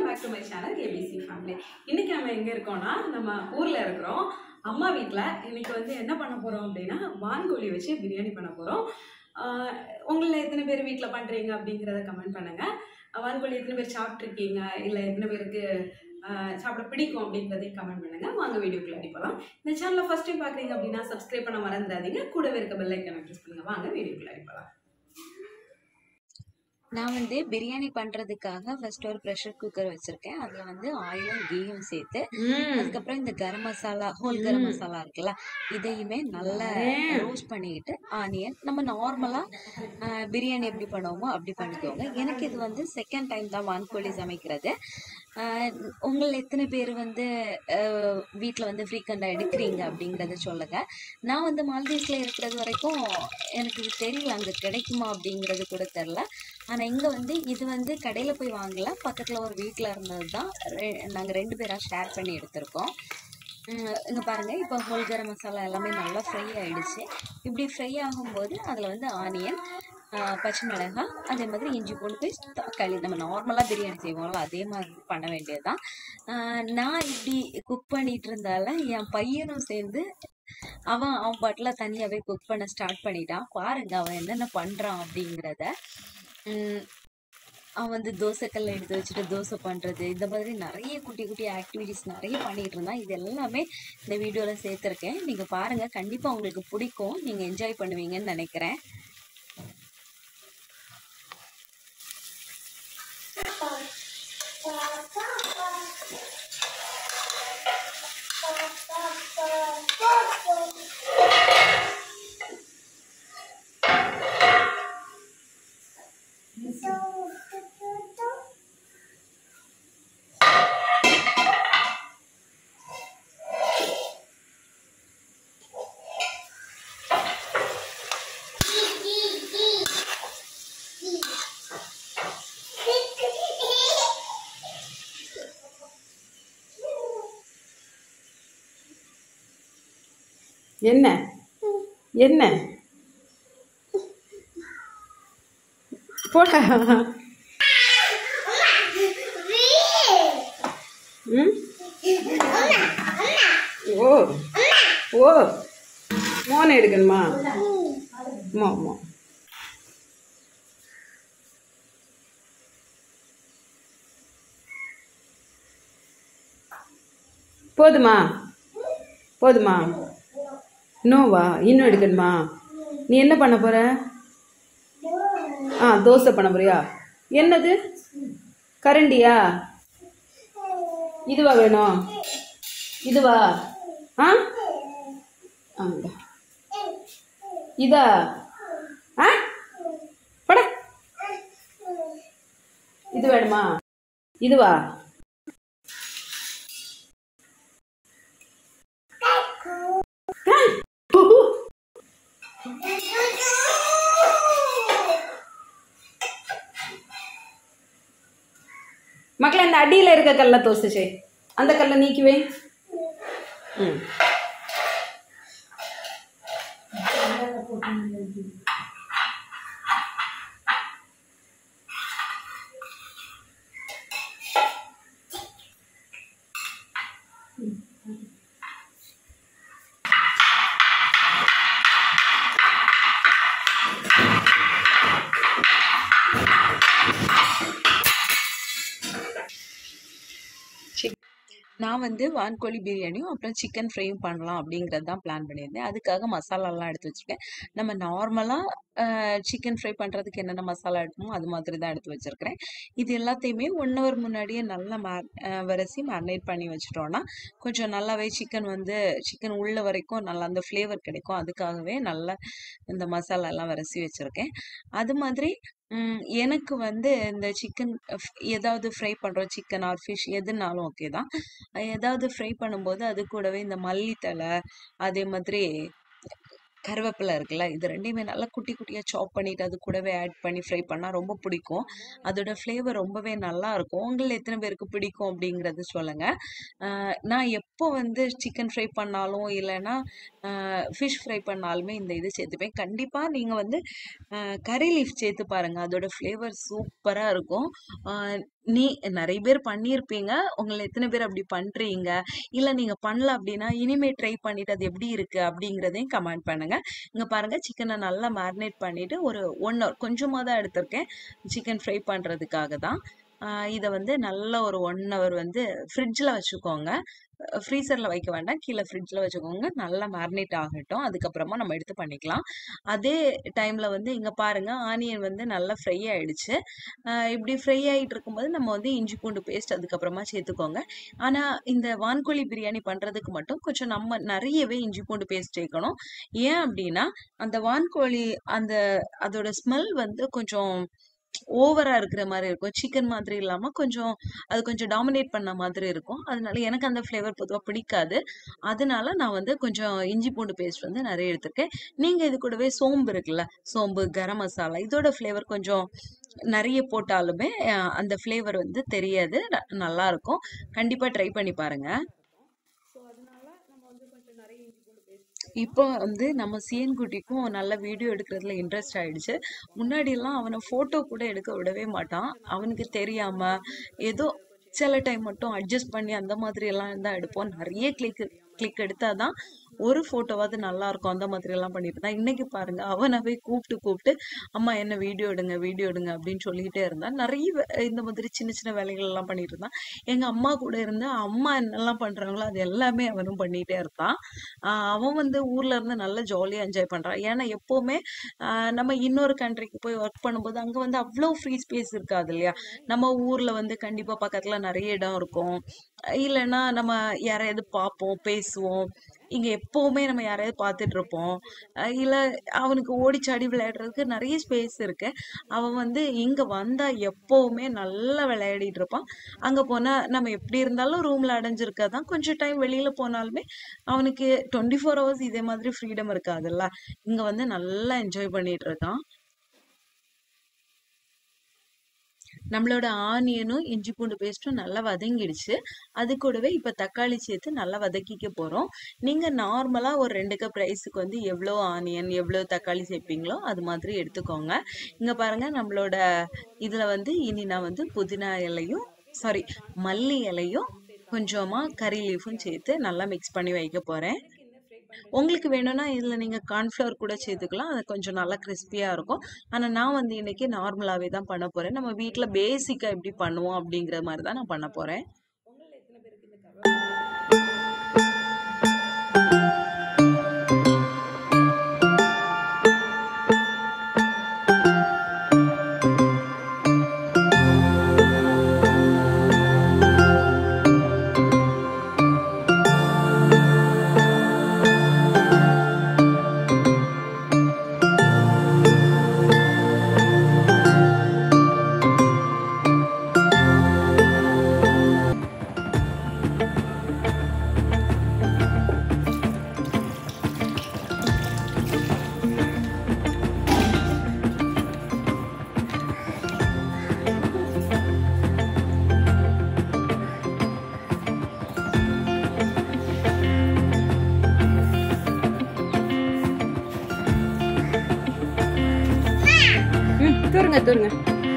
Back to my channel ABC family இன்னைக்கு நம்ம எங்கே இருக்கோம்னா நம்ம ஊரில் இருக்கிறோம் அம்மா வீட்டில் இன்னைக்கு வந்து என்ன பண்ண போகிறோம் அப்படின்னா வான்கோழி வச்சு பிரியாணி பண்ண போகிறோம் உங்களில் எத்தனை பேர் வீட்டில் பண்ணுறீங்க அப்படிங்கிறத கமெண்ட் பண்ணுங்கள் வான்கோழி எத்தனை பேர் சாப்பிட்ருக்கீங்க இல்லை எத்தனை பேருக்கு ஆஹ், சாப்பிட பிடிக்கும் அப்படிங்கிறதையும் கமெண்ட் பண்ணுங்கள் வாங்க வீடியோக்குள்ள அடிப்பலாம் இந்த சேனலில் ஃபஸ்ட் டைம் பார்க்குறீங்க அப்படின்னா சப்ஸ்கிரைப் பண்ண மறந்துடாதீங்க கூடவே இருக்க பெல் ஐக்கனை ப்ரெஸ் பண்ணுங்கள் வாங்க வீடியோக்குள்ள அடிப்பலாம் நான் வந்து பிரியாணி பண்றதுக்காக ஃபர்ஸ்ட் ஒரு ப்ரெஷர் குக்கர் வச்சிருக்கேன் அதுல வந்து ஆயிலும் கீயும் சேர்த்து அதுக்கப்புறம் இந்த கரம் மசாலா ஹோல் கரம் ம். மசாலா இருக்குல்ல இதையுமே நல்லா ஏன்? ரோஸ்ட் பண்ணிக்கிட்டு ஆனியன் நம்ம நார்மலா பிரியாணி எப்படி பண்ணுவோமோ அப்படி பண்ணிக்கோங்க எனக்கு இது வந்து செகண்ட் டைம் தான் வான்கோழி சமைக்கிறது ஆஹ் உங்கள எத்தனை பேர் வந்து ஆஹ் வீட்ல வந்து ஃப்ரீக்வெண்டா எடுக்கிறீங்க அப்படிங்கறத சொல்லுங்க நான் வந்து மால்தீவ்ஸ்ல இருக்கிறது வரைக்கும் எனக்கு இது தெரியல அங்க கிடைக்குமா அப்படிங்கிறது கூட தெரியல ஆனா இங்க வந்து இது வந்து கடையில போய் வாங்கல பக்கத்துல ஒரு வீட்ல இருந்தது தான் நாங்க ரெண்டு பேரா ஷேர் பண்ணி எடுத்திருக்கோம் உம் இங்க பாருங்க இப்போ ஹோல் கரம் மசாலா எல்லாமே நல்லா ஃப்ரை ஆயிடுச்சு இப்படி ஃப்ரை ஆகும்போது அதுல வந்து ஆனியன் பச்சை மிளகாய் அதே மாதிரி இஞ்சி பூண்டு பேஸ்ட் தக்காளி நம்ம நார்மலாக பிரியாணி செய்வோம்ல அதே மாதிரி பண்ண வேண்டியதுதான் ஆஹ் நான் இப்படி குக் பண்ணிட்டு இருந்தால என் பையனும் சேர்ந்து அவன் அவன் பாட்டில் தனியாகவே குக் பண்ண ஸ்டார்ட் பண்ணிட்டான் பாருங்க அவன் என்னென்ன பண்ணுறான் அப்படிங்கிறத உம் அவன் வந்து தோசைக்கல்ல எடுத்து வச்சுட்டு தோசை பண்ணுறது இந்த மாதிரி நிறைய குட்டி குட்டி ஆக்டிவிட்டிஸ் நிறைய பண்ணிட்டு இருந்தான் இது எல்லாமே இந்த வீடியோவில் சேர்த்துருக்கேன் நீங்கள் பாருங்கள் கண்டிப்பாக உங்களுக்கு பிடிக்கும் நீங்கள் என்ஜாய் பண்ணுவீங்கன்னு நினைக்கிறேன் என்ன என்ன போடா ம் ஓ ஓ மோனை எடுக்கணுமா மோ மோ போதுமா போதுமா இன்னும்வா இன்னும் எடுக்கணுமா நீ என்ன பண்ண போற ஆ தோசை பண்ண போறியா என்னது கரண்டியா இதுவா வேணும் இதுவா ஆ ஆ, இந்தா. இதா ஆ பட இது வேணுமா இதுவா மக்களே அந்த அடியில் இருக்க கல்லை தோசை செய் அந்த கல்லை நீக்கி வை ம் நான் வந்து வான்கோழி பிரியாணியும் அப்புறம் சிக்கன் ஃப்ரையும் பண்ணலாம் அப்படிங்கிறது தான் பிளான் பண்ணியிருந்தேன் அதுக்காக மசாலாலாம் எடுத்து வச்சிருக்கேன் நம்ம நார்மலாக சிக்கன் ஃப்ரை பண்ணுறதுக்கு என்னென்ன மசாலா எடுக்கணுமோ அது மாதிரி தான் எடுத்து வச்சிருக்கிறேன் இது எல்லாத்தையுமே ஒன் ஹவர் முன்னாடியே நல்லா மே வரிசி மேரினேட் பண்ணி வச்சிட்டோம்னா கொஞ்சம் நல்லாவே சிக்கன் வந்து சிக்கன் உள்ள வரைக்கும் நல்லா அந்த ஃப்ளேவர் கிடைக்கும் அதுக்காகவே நல்லா இந்த மசாலா எல்லாம் வரிசி வச்சிருக்கேன் அது மாதிரி ம், எனக்கு வந்து இந்த சிக்கன் ஏதாவது ஃப்ரை பண்ணுறோம் சிக்கன் ஆர் ஃபிஷ் எதுனாலும் ஓகே தான் அஹ் ஏதாவது ஃப்ரை பண்ணும்போது அது கூடவே இந்த மல்லித்தழை அதே மாதிரி கருவேப்பிலை இருக்குல்ல இது ரெண்டையுமே நல்லா குட்டி குட்டியாக சாப் பண்ணிட்டு அது கூடவே ஆட் பண்ணி ஃப்ரை பண்ணால் ரொம்ப பிடிக்கும் அதோட ஃப்ளேவர் ரொம்பவே நல்லா இருக்கும் உங்களில் எத்தனை பேருக்கு பிடிக்கும் அப்படிங்கிறது சொல்லுங்கள் நான் எப்போ வந்து சிக்கன் ஃப்ரை பண்ணாலும் இல்லைன்னா ஃபிஷ் ஃப்ரை பண்ணாலுமே இந்த இது சேர்த்துப்பேன் கண்டிப்பாக நீங்கள் வந்து கறி லீஃப் சேர்த்து பாருங்கள் அதோட ஃப்ளேவர் சூப்பராக இருக்கும் நீ நிறைய பேர் பண்ணியிருப்பீங்க. உங்கள எத்தன பேர் அப்படி பண்றீங்க? இல்ல நீங்க பண்ணல அப்படின்னா, இனிமே ட்ரை பண்ணிட்டு அது எப்படி இருக்கு? அப்படிங்கிறதையும் கமெண்ட் பண்ணுங்க. இங்க பாருங்க சிக்கன நல்லா மேரினேட் பண்ணிட்டு ஒரு 1 ஹவர் கொஞ்சமா தான் எடுத்திருக்கேன். சிக்கன் ஃப்ரை பண்றதுக்காக தான். அ இத வந்து நல்லா ஒரு 1 ஹவர் வந்து ஃப்ரிட்ஜ்ல வச்சுக்கோங்க. அ ஃப்ரீசர்ல வைக்க வேண்டாம். கீழ ஃப்ரிட்ஜ்ல வச்சுக்கோங்க. நல்லா மேரினேட் ஆகட்டும். அதுக்கப்புறமா நம்ம எடுத்து பண்ணிக்கலாம். அதே டைம்ல வந்து இங்க பாருங்க ஆனியன் வந்து நல்லா ஃப்ரை ஆயிடுச்சு. அ இப்படி ஃப்ரை ஆயிட்டு இருக்கும்போது நம்ம வந்து இஞ்சி பூண்டு பேஸ்ட் அதுக்கப்புறமா சேர்த்துக்கோங்க. ஆனா இந்த வான்கோழி பிரியாணி பண்றதுக்கு மட்டும் கொஞ்சம் நம்ம நெறையவே இஞ்சி பூண்டு பேஸ்ட் சேர்க்கணும். ஏன் அப்படின்னா, அந்த வான்கோழி அந்த அதோட ஸ்மெல் வந்து கொஞ்சம் ஓவரா இருக்கிற மாரி இருக்கும். சிக்கன் மாதிரி இல்லாம கொஞ்சம் அது கொஞ்சம் டாமினேட் பண்ண மாதிரி இருக்கும். அதனால எனக்கு அந்த ஃப்ளேவர் பொதுவா பிடிக்காது. அதனால நான் வந்து கொஞ்சம் இஞ்சி பூண்டு பேஸ்ட் வந்து நெறைய எடுத்திருக்கேன். நீங்க இது கூடவே சோம்பு இருக்குல்ல, சோம்பு, கரம் மசாலா இதோட ஃப்ளேவர் கொஞ்சம் நெறைய போட்டாலுமே அ அந்த ஃப்ளேவர் வந்து தெரியாது. ந நல்லாருக்கும். கண்டிப்பா ட்ரை பண்ணி பாருங்க. ஸோ அதனால நம்ம வந்து கொஞ்சம் நிறைய இஞ்சி பூண்டு பேஸ்ட் இப்போ வந்து நம்ம சிஎன் குட்டிக்கும் நல்ல வீடியோ எடுக்கிறதுல இன்ட்ரெஸ்ட் ஆயிடுச்சு. முன்னாடிலாம் அவன ஃபோட்டோ கூட எடுக்க விடவே மாட்டான். அவனுக்கு தெரியாம ஏதோ சில டைம் மட்டும் அட்ஜஸ்ட் பண்ணி அந்த மாதிரியெல்லாம் தான் எடுப்போம். நெறைய கிளிக் கிளிக் எடுத்தா தான் ஒரு ஃபோட்டோவாவது நல்லாருக்கும். அந்த மாதிரியெல்லாம் பண்ணிட்டு இருந்தான். இன்னைக்கு பாருங்க அவனாவே கூப்ட்டு கூப்ட்டு, "அம்மா என்ன வீடியோ எடுங்க, வீடியோ எடுங்க" அப்படின்னு சொல்லிக்கிட்டே இருந்தான். நெறைய வே இந்த மாதிரி சின்ன சின்ன வேலைகள்லாம் பண்ணிட்டு இருந்தான். எங்க அம்மா கூட இருந்து அம்மா என்னெல்லாம் பண்றாங்களோ அது எல்லாமே அவனும் பண்ணிட்டே இருப்பான். அ அவன் வந்து ஊர்ல இருந்து நல்லா ஜாலியா என்ஜாய் பண்றான். ஏன்னா எப்பவுமே அ நம்ம இன்னொரு கண்ட்ரிக்கு போய் ஒர்க் பண்ணும்போது அங்க வந்து அவ்ளோ ஃப்ரீ ஸ்பேஸ் இருக்காது இல்லையா? நம்ம ஊர்ல வந்து கண்டிப்பா பக்கத்துல நெறைய இடம் இருக்கும். இல்லன்னா நம்ம யாரையாவது பார்ப்போம், பேசுவோம். இங்க எப்பவுமே நம்ம யாரையாவது பார்த்துட்டு இருப்போம். அ இல்ல அவனுக்கு ஓடிச்சாடி விளையாடுறதுக்கு நெறைய ஸ்பேஸ் இருக்கு. அவன் வந்து இங்க வந்தா எப்பவுமே நல்லா விளையாடிட்டு இருப்பான். அங்க போனா நம்ம எப்படி இருந்தாலும் ரூம்ல அடைஞ்சிருக்க தான் கொஞ்சம் டைம் வெளியில போனாலுமே அவனுக்கு 24 ஹவர்ஸ் இதே மாதிரி ஃப்ரீடம் இருக்காதுல்ல. இங்க வந்து நல்லா என்ஜாய் பண்ணிட்டு இருக்கான். நம்மளோட ஆனியனும், இஞ்சி பூண்டு பேஸ்ட்டும் நல்லா வதங்கிடுச்சு. அது கூடவே இப்ப தக்காளி சேர்த்து நல்லா வதக்கிக்க போறோம். நீங்க நார்மலா ஒரு 2 கப் ரைஸுக்கு வந்து எவ்ளோ ஆனியன், எவ்ளோ தக்காளி சேர்ப்பீங்களோ அது மாதிரி எடுத்துக்கோங்க. இங்க பாருங்க நம்மளோட இதுல வந்து இனி நான் வந்து புதினா இலையும் சாரி மல்லி இலையும், கொஞ்சமா கறி லீஃபும் சேர்த்து நல்லா மிக்ஸ் பண்ணி வைக்க போறேன். உங்களுக்கு வேணும்னா இதுல நீங்க கார்ன்ஃப்ளவர் கூட சேர்த்துக்கலாம். அது கொஞ்சம் நல்லா கிரிஸ்பியா இருக்கும். ஆனா நான் வந்து இன்னைக்கு நார்மலாவே தான் பண்ண போறேன். நம்ம வீட்ல பேசிக்கா எப்படி பண்ணுவோம் அப்படிங்கிற மாரி தான் நான் பண்ண போறேன். உங்கள்ல எத்தனை பேருக்கு இந்த கருவேப்பிலை ம் தூருங்க தூருங்க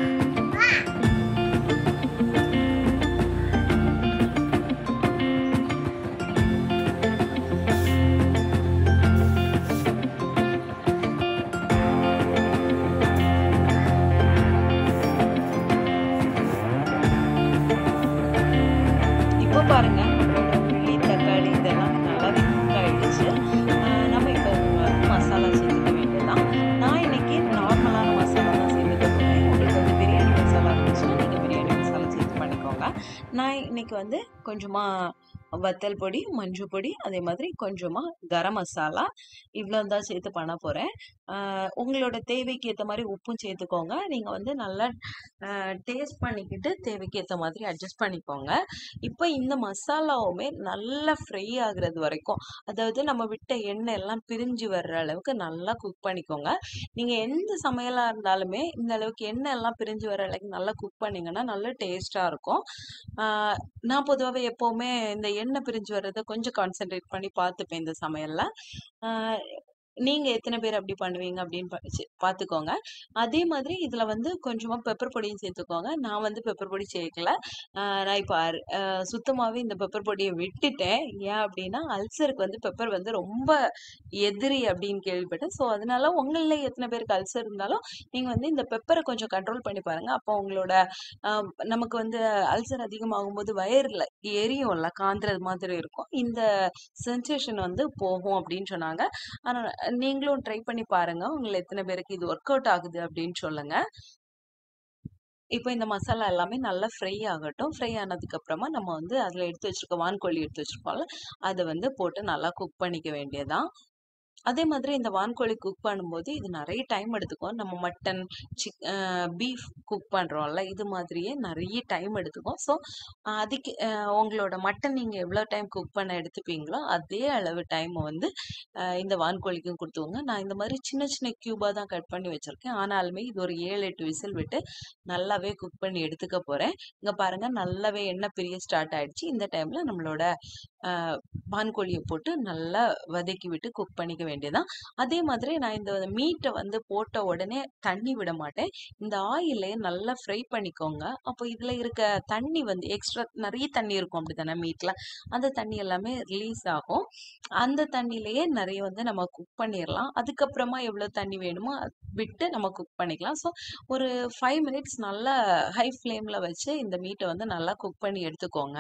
இப்போ பாருங்க நம்மளோட உள்ளி, தக்காளி இதெல்லாம் நல்லாவே குக் ஆயிடுச்சு. அ நம்ம இப்போ வந்து மசாலா சேர்த்துக்க வேண்டியதுதான். நான் இன்னைக்கு நார்மலான மசாலா தான் சேர்த்துக்க போறேன். உங்களுக்கு வந்து பிரியாணி மசாலா இருந்துச்சுன்னா நீங்க பிரியாணி மசாலா சேர்த்து பண்ணிக்கோங்க. நான் இன்னைக்கு வந்து கொஞ்சமா வத்தல் பொடி, மஞ்சள் பொடி, அதே மாதிரி கொஞ்சமா கரம் மசாலா இவ்வளோ தான் சேர்த்து பண்ண போறேன். அ உங்களோட தேவைக்கு ஏத்த மாரி உப்பும் சேர்த்துக்கோங்க. நீங்க வந்து நல்லா அ டேஸ்ட் பண்ணிக்கிட்டு தேவைக்கு ஏத்த மாதிரி அட்ஜஸ்ட் பண்ணிக்கோங்க. இப்போ இந்த மசாலாவுமே நல்லா ஃப்ரை ஆகுறது வரைக்கும், அதாவது நம்ம விட்ட எண்ணெய் எல்லாம் பிரிஞ்சு வர்ற அளவுக்கு நல்லா குக் பண்ணிக்கோங்க. நீங்க எந்த சமையலா இருந்தாலுமே இந்த அளவுக்கு எண்ணெய் எல்லாம் பிரிஞ்சு வர அளவுக்கு நல்லா குக் பண்ணீங்கன்னா, நல்ல டேஸ்ட்டா இருக்கும். அ நான் பொதுவாவே எப்பவுமே இந்த எண்ணெய் பிரிஞ்சு வர்றத கொஞ்சம் கான்சன்ட்ரேட் பண்ணி பார்த்துப்பேன் இந்த சமையல்ல. அ நீங்க எத்தனை பேர் அப்படி பண்ணுவீங்க அப்படின்னு பா- சி- பார்த்துக்கோங்க அதே மாதிரி இதுல வந்து கொஞ்சமா பெப்பர் பொடியும் சேர்த்துக்கோங்க நான் வந்து பெப்பர் பொடி சேர்க்கல ஆஹ் நான் இப்போ அர- ஆஹ் சுத்தமாவே இந்த பெப்பர் பொடியை விட்டுட்டேன் ஏன் அப்படின்னா அல்சருக்கு வந்து பெப்பர் வந்து ரொம்ப எதிரி அப்படின்னு கேள்விப்பட்டேன் ஸோ அதனால உங்களில் எத்தனை பேருக்கு அல்சர் இருந்தாலும் நீங்க வந்து இந்த பெப்பரை கொஞ்சம் கண்ட்ரோல் பண்ணி பாருங்க அப்போ உங்களோட ஆஹ் நமக்கு வந்து அல்சர் அதிகமாகும் போது வயிறுல எரியும்ல காந்துறது மாதிரி இருக்கும் இந்த சென்சேஷன் வந்து போகும் அப்படின்னு சொன்னாங்க ஆனா நீங்களும் ட்ரை பண்ணி பாருங்க உங்களை எத்தனை பேருக்கு இது ஒர்க் அவுட் ஆகுது அப்படின்னு சொல்லுங்க இப்போ இந்த மசாலா எல்லாமே நல்லா ஃப்ரை ஆகட்டும் ஃப்ரை ஆனதுக்கு அப்புறமா நம்ம வந்து அதில் எடுத்து வச்சிருக்க வான்கோழி எடுத்து வச்சிருக்கோம்ல அதை வந்து போட்டு நல்லா குக் பண்ணிக்க வேண்டியதுதான் அதே மாதிரி இந்த வான்கோழி குக் பண்ணும்போது இது நிறைய டைம் எடுத்துக்கும் நம்ம மட்டன் சிக் பீஃப் குக் பண்ணுறோம்ல இது மாதிரியே நிறைய டைம் எடுத்துக்கும் ஸோ அதுக்கு அஹ், உங்களோட மட்டன் நீங்கள் எவ்வளோ டைம் குக் பண்ண எடுத்துப்பீங்களோ அதே அளவு டைம் வந்து அஹ், இந்த வான்கோழிக்கும் கொடுத்துவோங்க நான் இந்த மாதிரி சின்ன சின்ன க்யூபாக தான் கட் பண்ணி வச்சுருக்கேன் ஆனாலுமே இது ஒரு ஏழு எட்டு விசில் விட்டு நல்லாவே குக் பண்ணி எடுத்துக்க போகிறேன் இங்கே பாருங்கள் நல்லாவே எண்ணெய் பிரிய ஸ்டார்ட் ஆயிடுச்சு இந்த டைமில் நம்மளோட அஹ், வான்கோழியை போட்டு நல்லா வதக்கி விட்டு குக் பண்ணிக்க வேண்டியதான் அதே மாதிரி நான் இந்த மீட்டை வந்து போட்ட உடனே தண்ணி விட மாட்டேன் இந்த ஆயிலே நல்லா ஃப்ரை பண்ணிக்கோங்க அப்போ இதில் இருக்க தண்ணி வந்து எக்ஸ்ட்ரா நிறைய தண்ணி இருக்கும் அப்படி தானே மீட்டில் அந்த தண்ணி எல்லாமே ரிலீஸ் ஆகும் அந்த தண்ணியிலேயே நிறைய வந்து நம்ம குக் பண்ணிடலாம் அதுக்கப்புறமா எவ்வளோ தண்ணி வேணுமோ அது விட்டு நம்ம குக் பண்ணிக்கலாம் ஸோ ஒரு ஃபைவ் மினிட்ஸ் நல்லா ஹை ஃப்ளேமில் வச்சு இந்த மீட்டை வந்து நல்லா குக் பண்ணி எடுத்துக்கோங்க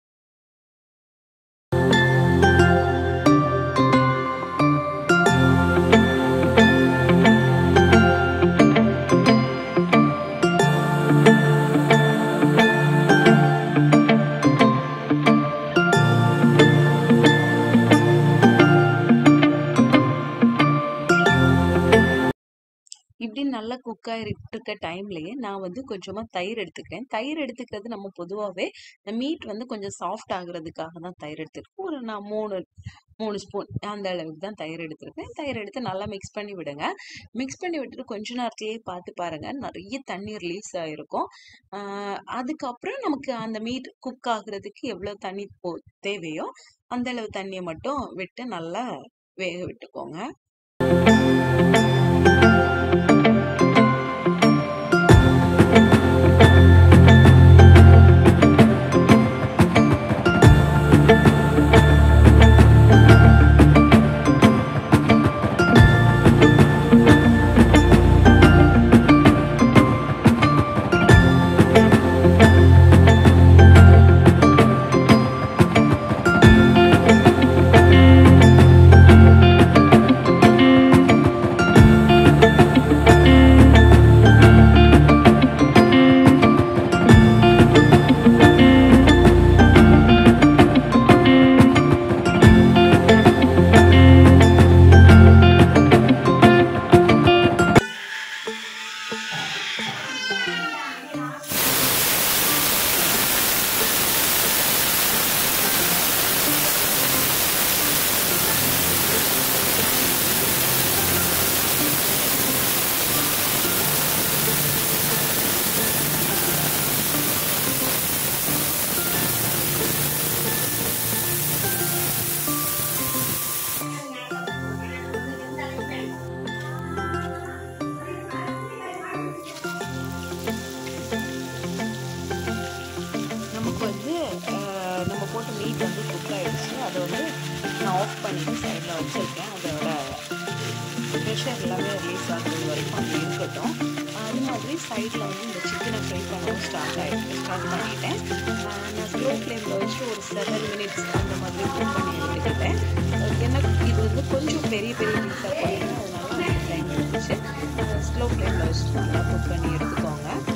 இப்படி நல்லா குக் ஆகிட்டு இருக்க டைம்லயே நான் வந்து கொஞ்சமா தயிர் எடுத்துக்கிறேன் தயிர் எடுத்துக்கிறது நம்ம பொதுவாகவே இந்த மீட் வந்து கொஞ்சம் சாஃப்ட் ஆகுறதுக்காக தான் தயிர் எடுத்துருக்கேன் ஒரு நான் மூணு மூணு ஸ்பூன் அந்த அளவுக்கு தான் தயிர் எடுத்திருக்கேன் தயிர் எடுத்து நல்லா மிக்ஸ் பண்ணி விடுங்க மிக்ஸ் பண்ணி விட்டுட்டு கொஞ்ச நேரத்திலேயே பார்த்து பாருங்க நிறைய தண்ணி ரிலீஸ் ஆயிருக்கும் ஆஹ் அதுக்கப்புறம் நமக்கு அந்த மீட் குக் ஆகுறதுக்கு எவ்வளோ தண்ணி போ தேவையோ அந்த அளவு தண்ணியை மட்டும் விட்டு நல்லா வேக விட்டுக்கோங்க நமக்கு வந்து அஹ், நம்ம போட்ட மீட் வந்து குக் ஆயிடுச்சு அதை வந்து நான் ஆஃப் பண்ணிட்டு சைடில் வச்சுருக்கேன் அதோட ப்ரெஷர் எல்லாமே ரிலீஸ் ஆகுறது வரைக்கும் அது இருக்கட்டும் அது மாதிரி சைடில் வந்து இந்த சிக்கனை ஃப்ரை பண்ணவும் ஸ்டார்ட் ஆகிட்டு ஸ்டார்ட் பண்ணிட்டேன் அஹ், நான் ஸ்லோ ஃப்ளேமில் வச்சு ஒரு செவன் மினிட்ஸ் அந்த மாதிரி குக் பண்ணி எடுத்துக்கிட்டேன் அஹ், எனக்கு இது வந்து கொஞ்சம் பெரிய பெரிய பீஸாக போயிடும் அதனால எனக்கு டைம் இருந்துச்சு ஸ்லோ ஃப்ளேமில் வச்சு நல்லா குக் பண்ணி எடுத்துக்கோங்க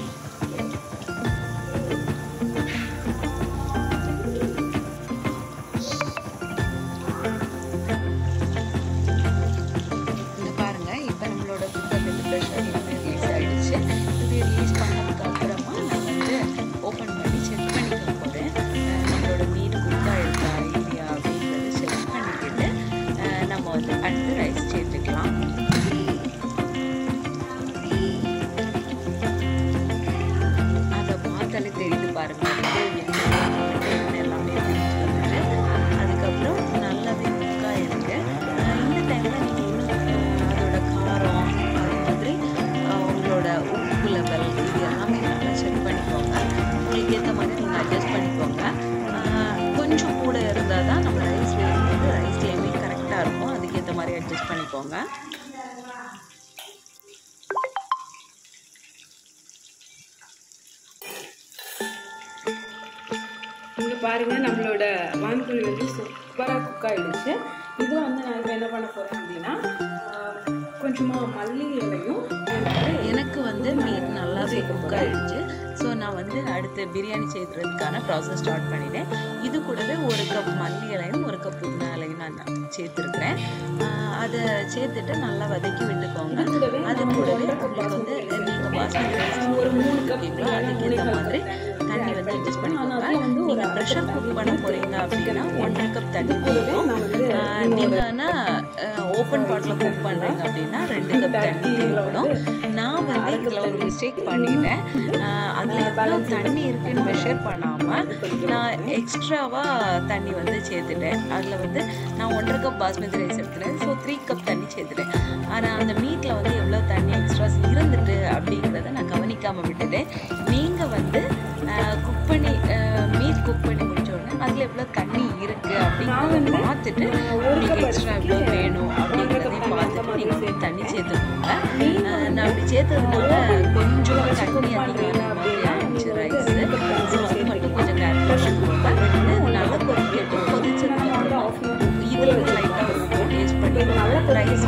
இங்க பாருங்க இப்போ நம்மளோட குக்கர்லேருந்து ப்ரெஷர் எல்லாமே ரிலீஸ் ஆயிடுச்சு இது ரிலீஸ் பண்ணதுக்கு அப்புறமா நான் வந்து ஓப்பன் பண்ணி செக் பண்ணிக்க போகிறேன் நம்மளோட மீன் குக் ஆயிருக்கா இல்லையா அப்படின்றத செக் பண்ணிக்கிட்டு அஹ், நம்ம வந்து அடுத்து ரைஸ் சேர்த்துக்கலாம் பண்ணிக்கோங்க இங்கே பாருங்க நம்மளோட வான்கோழி வந்து சூப்பராக குக் ஆயிடுச்சு இதில் வந்து நான் இப்போ என்ன பண்ண போகிறேன் அப்படின்னா ஆஹ், கொஞ்சமா மல்லி இலையும் எனக்கு வந்து மீட் நல்லாவே குக் ஆயிடுச்சு ஸோ நான் வந்து அடுத்து பிரியாணி செய்கிறதுக்கான ப்ராசஸ் ஸ்டார்ட் பண்ணிட்டேன் இது கூடவே ஒரு கப் மல்லி இலையும் ஒரு கப் புதினா இலையும் நான் சேர்த்துருக்குறேன் அதை சேர்த்துட்டு நல்லா வதக்கி விட்டுக்கோங்க அது கூடவே உங்களுக்கு வந்து நீங்கள் பாஸ்மதி ரைஸ் ஒரு மூணு கப் இருக்கீங்களோ அதுக்கேற்ற மாதிரி தண்ணி வந்து அட்ஜஸ்ட் பண்ணிக்கோங்க நீங்கள் ப்ரெஷர் குக் பண்ண போகிறீங்க அப்படின்னா ஒன்றரை கப் தண்ணி போதும் நீங்கள் ஆனால் ஓப்பன் பாட்டில் குக் பண்ணுறீங்க அப்படின்னா ரெண்டு கப் தண்ணி தேவைப்படும் நான் வந்து இதில் ஒரு மிஸ்டேக் பண்ணிட்டேன் அதில் எவ்வளோ தண்ணி இருக்குன்னு மெஷர் பண்ணாமல் நான் எக்ஸ்ட்ராவாக தண்ணி வந்து சேர்த்துட்டேன் அதில் வந்து நான் ஒன்றரை கப் பாஸ்மதி ரைஸ் எடுத்துட்டேன் ஸோ த்ரீ கப் தண்ணி சேர்த்துட்டேன் ஆனால் அந்த மீட்டில் வந்து எவ்வளோ தண்ணி எக்ஸ்ட்ராஸ் இருந்துட்டு அப்படிங்கிறத நான் கவனிக்காமல் விட்டுட்டேன் நீங்கள் வந்து குக் பண்ணி மீட் குக் பண்ணி முடிச்ச உடனே அதில் எவ்வளோ தண்ணி இருக்குது அப்படிங்கிறத பார்த்துட்டு உங்களுக்கு எக்ஸ்ட்ரா எவ்வளோ வேணும் அப்படிங்கிறதையும் பார்த்துட்டு நீங்கள் வந்து தண்ணி சேர்த்துக்கோங்க அஹ் நான் அப்படி சேர்த்ததுனால கொஞ்சம் தண்ணி அதிகமான மாதிரி ஆயிடுச்சு ரைஸு ஸோ அது மட்டும் கொஞ்சம் கேர்ஃபுல்லாக எடுத்துக்கோங்க இது நல்லா கொதிக்கட்டு கொதிச்சதுக்கப்புறம் இதில் வந்து லைட்டாக உப்பு டேஸ்ட் பண்ணி ரைஸ்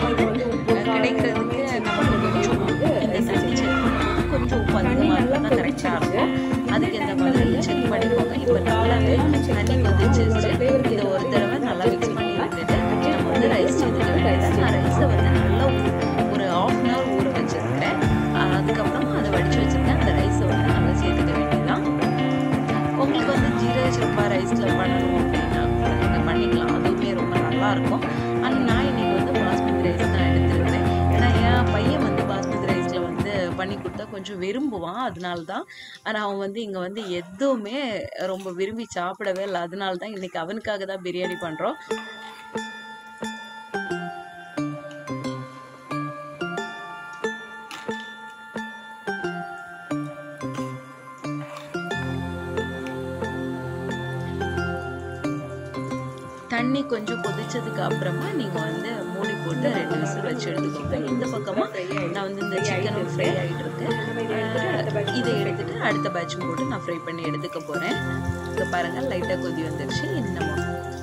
கிடைக்கிறதுக்கு நமக்கு கொஞ்சம் இந்த தண்ணி செக் பண்ணும்போது கொஞ்சம் உப்பு அதிகமாக இருந்தால் கரெக்டாக இருக்கும் அதுக்கு இந்த மாதிரி செக் பண்ணிக்கோங்க இப்போ நல்லாவே தண்ணி கொதிச்சிருச்சு இதை ஒரு தடவை நல்லா மிக்ஸ் பண்ணி விட்டுட்டு நம்ம வந்து ரைஸ் சேர்த்துக்க வேண்டியது நான் ரைஸை வந்து நல்லா ஊ- ஒரு ஆஃப் அன் ஹவர் ஊற வச்சிருக்கிறேன் அஹ் அதுக்கப்புறம் அதை வடிச்சு வச்சிருக்கேன் அந்த ரைஸை வந்து நல்லா சேர்த்துக்க வேண்டியதுதான் உங்களுக்கு வந்து ஜீரக சம்பா ரைஸில் பண்ணணும் அப்படின்னா நீங்கள் பண்ணிக்கலாம் அதுவுமே ரொம்ப நல்லா இருக்கும் ஆனால் நான் இன்னைக்கு வந்து பாஸ்மதி ரைஸ் தான் எடுத்துருக்கிறேன் ஏன்னா என் பையன் வந்து பாஸ்மதி ரைஸில் வந்து பண்ணி கொடுத்தா கொஞ்சம் விரும்புவான் அதனால தான் ஆனால் அவன் வந்து இங்கே வந்து எதுவுமே ரொம்ப விரும்பி சாப்பிடவே இல்லை அதனால தான் இன்னைக்கு அவனுக்காக தான் பிரியாணி பண்ணுறோம் தண்ணி கொஞ்சம் கொதிச்சதுக்கு அப்புறமா நீங்கள் வந்து மூடி போட்டு ரெண்டு விசில் வச்சு எடுத்துக்கோங்க இந்த பக்கமாக நான் வந்து இந்த சிக்கனும் ஃப்ரை ஆகிட்டு இருக்கு அஹ் இதை எடுத்துட்டு அடுத்த பேட்சும் போட்டு நான் ஃப்ரை பண்ணி எடுத்துக்க போகிறேன் இங்கே பாருங்கள் லைட்டாக கொதி வந்துருச்சு இனி நம்ம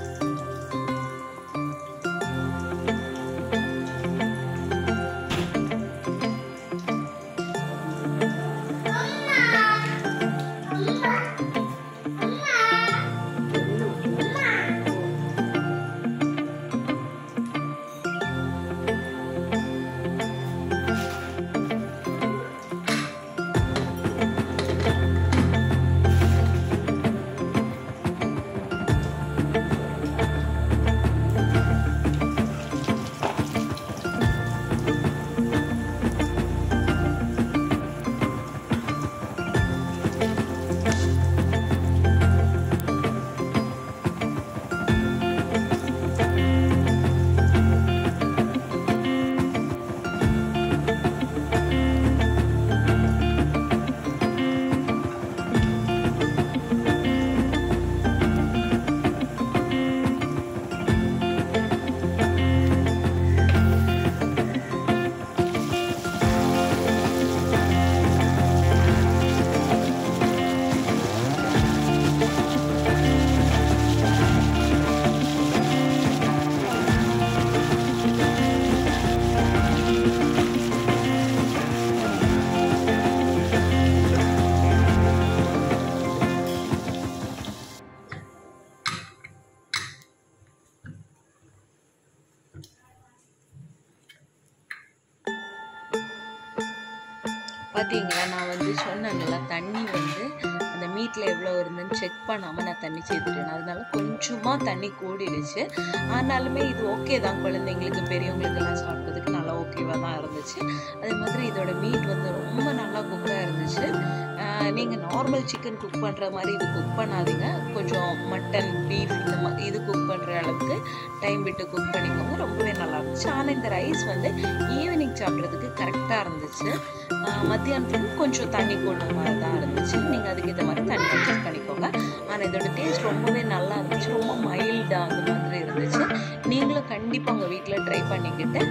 பார்த்தீங்களா நான் வந்து சொன்னேன்ல தண்ணி வந்து அந்த மீட்டில் எவ்வளோ இருந்துன்னு செக் பண்ணாமல் நான் தண்ணி சேர்த்துட்டேன் அதனால கொஞ்சமாக தண்ணி கூடிடுச்சு ஆனாலுமே இது ஓகே தான் குழந்தைங்களுக்கு பெரியவங்களுக்கெல்லாம் சாப்பிட்றதுக்கு நல்லா ஓகேவாக தான் இருந்துச்சு அதே மாதிரி இதோட மீட் வந்து ரொம்ப நல்லா குக்காக இருந்துச்சு நீங்கள் நார்மல் சிக்கன் குக் பண்ணுற மாதிரி இது குக் பண்ணாதீங்க கொஞ்சம் மட்டன் பீஃப் இந்த மாதிரி இது குக் பண்ணுற அளவுக்கு டைம் விட்டு குக் பண்ணிக்கோங்க ரொம்பவே நல்லா இருந்துச்சு ஆனால் இந்த ரைஸ் வந்து ஈவினிங் சாப்பிட்றதுக்கு கரெக்டாக இருந்துச்சு ஆஹ் மத்தியானத்துக்கு கொஞ்சம் தண்ணி கூட மாதிரி தான் இருந்துச்சு நீங்கள் அதுக்கேற்ற மாதிரி தண்ணி அட்ஜஸ்ட் பண்ணிக்கோங்க ஆனால் இதோட டேஸ்ட் ரொம்பவே நல்லா இருந்துச்சு ரொம்ப மைல்டாக அந்த மாதிரி இருந்துச்சு நீங்களும் கண்டிப்பாக உங்கள் வீட்டில் ட்ரை பண்ணிக்கிட்டு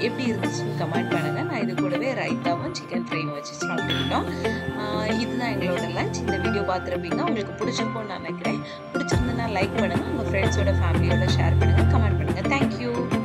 எப்படி இருந்துச்சுன்னு கமெண்ட் பண்ணுங்க நான் இது கூடவே ரைத்தாவும் சிக்கன் ஃப்ரையும் வச்சு சாப்பிட்டுக்கிட்டோம் ஆஹ் இதுதான் எங்களோட லஞ்ச் இந்த வீடியோ பார்த்துருப்பீங்க உங்களுக்கு பிடிச்சிருக்கும்னு நான் நினைக்கிறேன் பிடிச்சிருந்ததுன்னா லைக் பண்ணுங்க உங்க ஃப்ரெண்ட்ஸோட ஃபேமிலியோட ஷேர் பண்ணுங்க கமெண்ட் பண்ணுங்க தேங்க்யூ